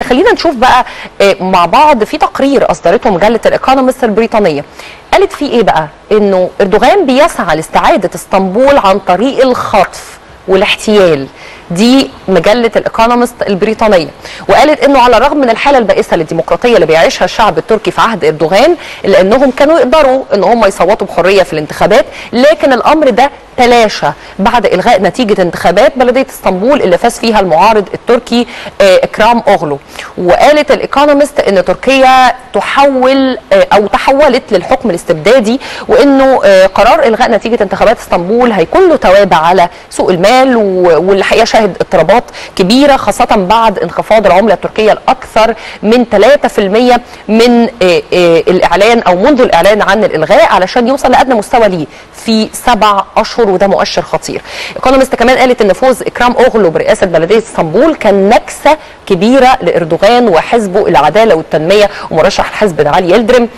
خلينا نشوف بقى آه، مع بعض في تقرير اصدرته مجله الايكونومست البريطانيه قالت فيه ايه بقى انه اردوغان بيسعى لاستعاده اسطنبول عن طريق الخطف والاحتيال دي مجله الايكونومست البريطانيه وقالت انه على الرغم من الحاله البائسه للديمقراطيه اللي بيعيشها الشعب التركي في عهد اردوغان الا انهم كانوا يقدروا ان هم يصوتوا بحريه في الانتخابات لكن الامر ده تلاشى بعد الغاء نتيجه انتخابات بلديه اسطنبول اللي فاز فيها المعارض التركي آه، اكرام اوغلو وقالت الايكونومست ان تركيا تحول آه، او تحولت للحكم الاستبدادي وانه آه، قرار الغاء نتيجه انتخابات اسطنبول هيكون له توابع على سوق المال و- واللي هيشهد شهد اضطرابات كبيره خاصه بعد انخفاض العمله التركيه الاكثر من 3% من آه، آه، الاعلان او منذ الاعلان عن الالغاء علشان يوصل لادنى مستوى ليه في سبع اشهر وده مؤشر خطير. ايكونومست كمان قالت ان فوز اكرام اوغلو برئاسه بلديه اسطنبول كان نكسه كبيره لاردوغان وحزبه العداله والتنميه ومرشح الحزب علي يلدرم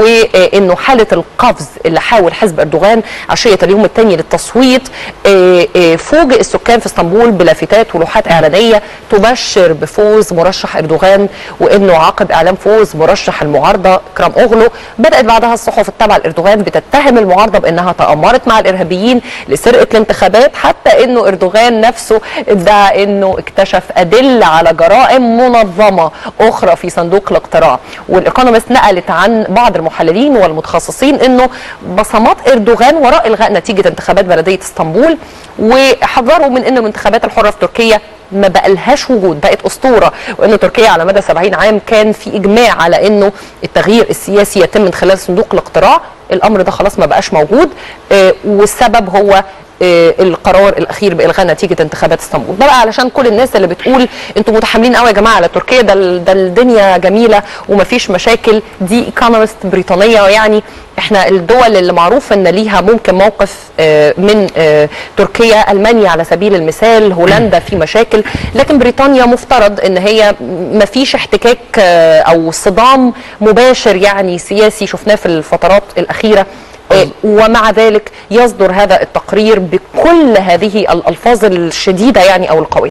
وانه حاله القفز اللي حاول حزب اردوغان عشيه اليوم الثاني للتصويت آه، آه، فوجئ السكان في اسطنبول بلافتات ولوحات اعلانيه تبشر بفوز مرشح اردوغان وانه عقب اعلان فوز مرشح المعارضه اكرام اوغلو بدات بعدها الصحف التابعه لاردوغان بتتهم المعارضه بانها تامرت مع الارهابيين لسرقه الانتخابات حتى انه اردوغان نفسه ادعى انه اكتشف ادله على جرائم منظمه اخرى في صندوق الاقتراع والايكونومست نقلت عن بعض المحللين والمتخصصين انه بصمات اردوغان وراء الغاء نتيجه انتخابات بلديه اسطنبول وحذروا من ان الانتخابات الحره في تركيا ما بقالهاش وجود بقت اسطوره وان تركيا على مدى 70 عام كان في اجماع على انه التغيير السياسي يتم من خلال صندوق الاقتراع الامر ده خلاص ما بقاش موجود آه، والسبب هو آه، القرار الاخير بالغاء نتيجه انتخابات اسطنبول ده بقى علشان كل الناس اللي بتقول انتوا متحاملين قوي يا جماعه على تركيا ده ال- ده الدنيا جميله ومفيش مشاكل دي ايكونومست بريطانيه يعني احنا الدول اللي معروف ان ليها ممكن موقف آه، من آه، تركيا المانيا على سبيل المثال هولندا في مشاكل لكن بريطانيا مفترض ان هي مفيش احتكاك آه، او صدام مباشر يعني سياسي شفناه في الفترات الاخيره آه، ومع ذلك يصدر هذا التقرير بكل هذه الالفاظ الشديده يعني او القويه